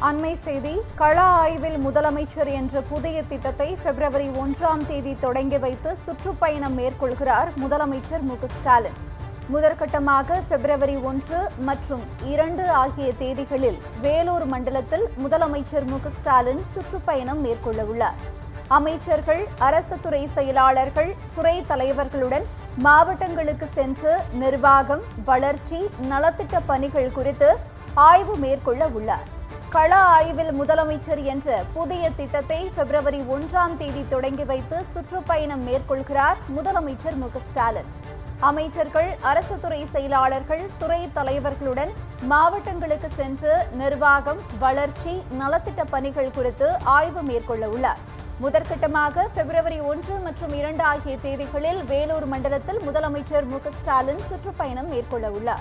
அண்மை செய்தி கள ஆய்வில் முதலமைச்சர் என்ற புதிய திட்டத்தை பிப்ரவரி ஒன்றாம் தேதி தொடங்கி வைத்து சுற்றுப்பயணம் மேற்கொள்கிறார் முதலமைச்சர் மு க ஸ்டாலின் முதற்கட்டமாக பிப்ரவரி ஒன்று மற்றும் இரண்டு ஆகிய தேதிகளில் வேலூர் மண்டலத்தில் முதலமைச்சர் மு க ஸ்டாலின் சுற்றுப்பயணம் மேற்கொள்ள உள்ளார் அமைச்சர்கள் அரசு துறை செயலாளர்கள் துறை தலைவர்களுடன் மாவட்டங்களுக்கு சென்று நிர்வாகம் வளர்ச்சி நலத்திட்ட பணிகள் குறித்து ஆய்வு மேற்கொள்ள உள்ளார் கள ஆய்வில் முதலமைச்சர் என்ற புதிய திட்டத்தை பிப்ரவரி ஒன்றாம் தேதி தொடங்கி வைத்து சுற்றுப்பயணம் மேற்கொள்கிறார் முதலமைச்சர் மு க ஸ்டாலின் அமைச்சர்கள் அரசு துறை செயலாளர்கள் துறை தலைவர்களுடன் மாவட்டங்களுக்கு சென்று நிர்வாகம் வளர்ச்சி நலத்திட்ட பணிகள் குறித்து ஆய்வு மேற்கொள்ள உள்ளார் முதற்கட்டமாக பிப்ரவரி ஒன்று மற்றும் இரண்டு ஆகிய தேதிகளில் வேலூர் மண்டலத்தில் முதலமைச்சர் மு க ஸ்டாலின் சுற்றுப்பயணம் மேற்கொள்ள உள்ளார்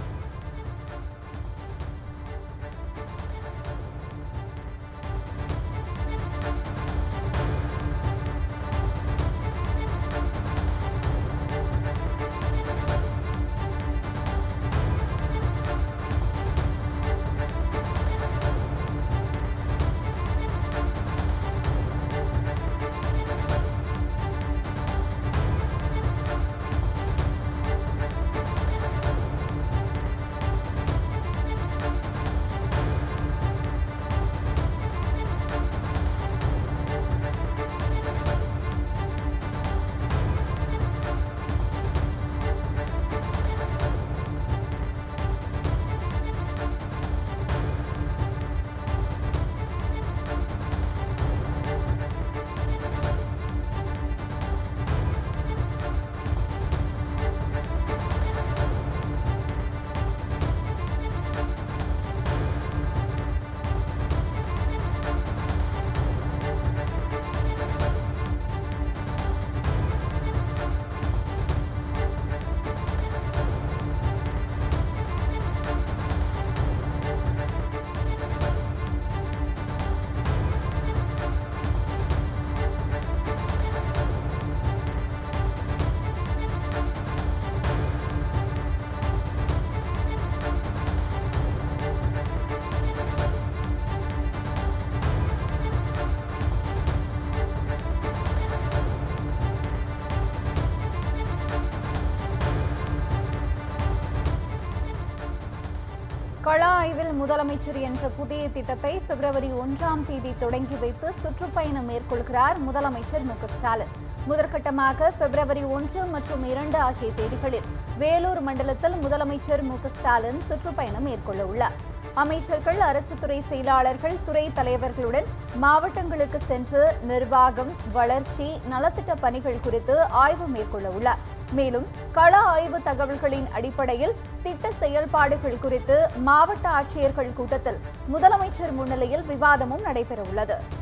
கள ஆய்வில் முதலமைச்சர் என்ற புதிய திட்டத்தை பிப்ரவரி ஒன்றாம் தேதி தொடங்கி வைத்து சுற்றுப்பயணம் மேற்கொள்கிறார் முதலமைச்சர் மு க ஸ்டாலின் முதற்கட்டமாக பிப்ரவரி ஒன்று மற்றும் இரண்டு ஆகிய தேதிகளில் வேலூர் மண்டலத்தில் முதலமைச்சர் மு க ஸ்டாலின் சுற்றுப்பயணம் மேற்கொள்ள உள்ளார் அமைச்சர்கள் அரசு துறை செயலாளர்கள் துறை தலைவர்களுடன் மாவட்டங்களுக்கு சென்று நிர்வாகம் வளர்ச்சி நலத்திட்ட பணிகள் குறித்து ஆய்வு மேற்கொள்ள உள்ளார் மேலும் கள ஆய்வு தகவல்களின் அடிப்படையில் திட்ட செயல்பாடுகள் குறித்து மாவட்ட ஆட்சியர்கள் கூட்டத்தில் முதலமைச்சர் முன்னிலையில் விவாதமும் நடைபெறவுள்ளது